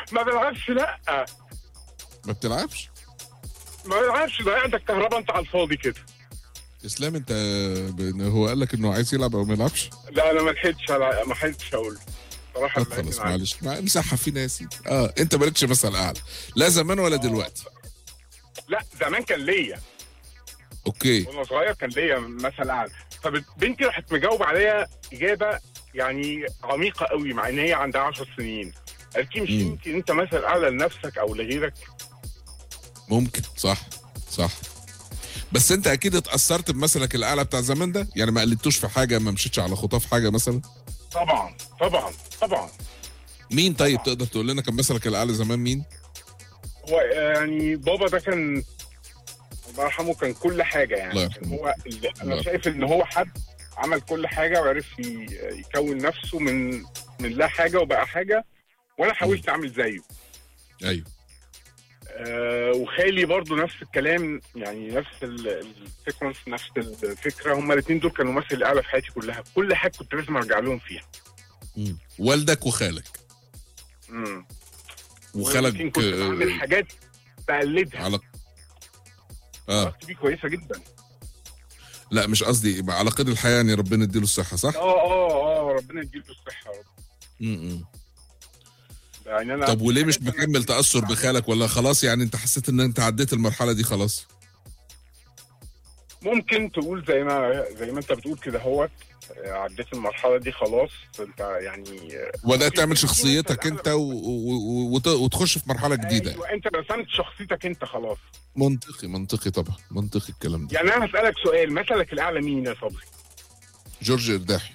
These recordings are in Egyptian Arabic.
ما بلعبش لا ما بتلعبش ما بلعبش ده عندك كهرباء انت على الفاضي كده اسلام انت ب- هو قال لك انه عايز يلعب او ما يلعبش لا انا ما لحقتش ألع- ما لحقتش اقول صراحه طب لا، خلاص أنا عارف. معلش مع- مسحها فينا يا سيدي اه انت مالكش مثل اعلى لا زمان ولا دلوقتي لا زمان كان ليا اوكي وانا صغير كان ليا مثل اعلى فبنتي راحت مجاوبه عليا اجابه يعني عميقه قوي مع ان هي عندها 10 سنين قالت لي مش مم. يمكن انت مثل اعلى لنفسك او لغيرك ممكن صح صح بس انت اكيد اتاثرت بمثلك الاعلى بتاع زمان ده يعني ما قلدتوش في حاجه ما مشيتش على خطاه في حاجه مثلا طبعا طبعا طبعا مين طيب تقدر تقول لنا كان مثلك الاعلى زمان مين هو يعني بابا ده كان الله يرحمه كان كل حاجه الله يعني يرحمه. كان هو اللي الله انا شايف ان هو حد عمل كل حاجه وعرف ي- يكون نفسه من من لا حاجه وبقى حاجه وانا حاولت اعمل زيه ايوه آه وخالي برضو نفس الكلام يعني نفس ال- السيكونس نفس الفكره هما الاثنين دول كانوا مثل الاعلى في حياتي كلها كل حاجه كنت لازم ارجع لهم فيها مم. والدك وخالك امم وخالك كنت بعمل آه، حاجات بقلدها على اه علاقتي بيه كويسه جدا لا مش قصدي يبقى على قيد الحياه يعني ربنا يديله الصحه صح؟ اه اه اه ربنا يديله الصحه يا رب م-م. يعني انا طب وليه مش حاجات أنا- مكمل تاثر بخالك ولا خلاص يعني انت حسيت ان انت عديت المرحله دي خلاص؟ ممكن تقول زي ما زي ما انت بتقول كده هو عديت المرحله دي خلاص انت يعني آه، وبدات تعمل في شخصيتك مثل انت و... و... وت... وتخش في مرحله جديده ايوه انت رسمت شخصيتك انت خلاص منطقي منطقي طبعا منطقي الكلام ده يعني انا هسالك سؤال مثلك الاعلى مين يا صبري؟ جورج ارداحي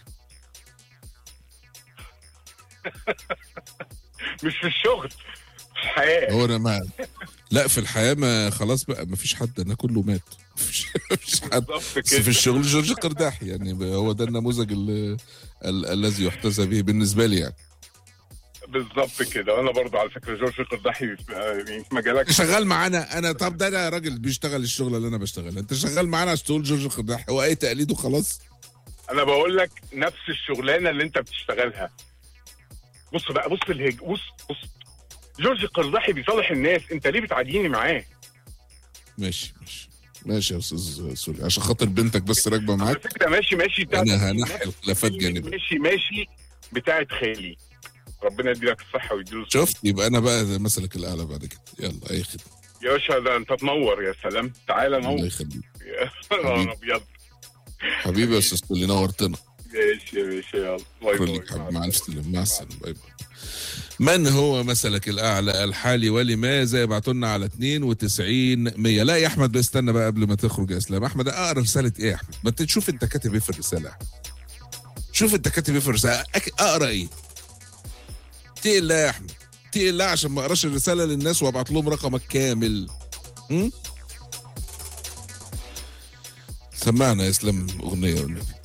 مش في الشغل في الحياه هو انا ما لا في الحياه ما خلاص بقى ما فيش حد انا كله مات مفيش مفيش حد بالظبط بس في كده الشغل جورج قرداحي يعني هو ده النموذج ال... ال... الذي يحتذى به بالنسبه لي يعني بالظبط كده وانا برضو على فكره جورج قرداحي في يعني في مجالك شغال معانا انا طب ده انا راجل بيشتغل الشغل اللي انا بشتغلها انت شغال معانا عشان تقول جورج قرداحي هو اي تقليد وخلاص انا بقول لك نفس الشغلانه اللي انت بتشتغلها بص بقى بص الهج بص بص جورج قرداحي بيصالح الناس انت ليه بتعاديني معاه ماشي ماشي ماشي يا استاذ سوري عشان خاطر بنتك بس راكبه على معاك فكره ماشي ماشي بتاعت انا هنحي الخلافات جانبا ماشي ماشي بتاعت خالي ربنا يديلك الصحه ويديله الصحة. شفت يبقى انا بقى مثلك الاعلى بعد كده يلا اي خدمه يا باشا ده انت تنور يا سلام تعالى الله نور يخليك يا نهار ابيض حبيبي يا استاذ سوري نورتنا ماشي يا باشا يلا باي شكرا باي لك حبيبي مع الف سلامه مع السلامه باي باي من هو مثلك الاعلى الحالي ولماذا يبعتوا لنا على 92 100 لا يا احمد بستنى بقى قبل ما تخرج يا اسلام احمد اقرا رساله ايه يا احمد ما انت تشوف انت كاتب ايه في الرساله يا أحمد. شوف انت كاتب ايه في الرساله أك- اقرا ايه اتقي الله يا احمد اتقي الله عشان ما اقراش الرساله للناس وابعت لهم رقمك كامل هم؟ سمعنا يا اسلام اغنيه والنبي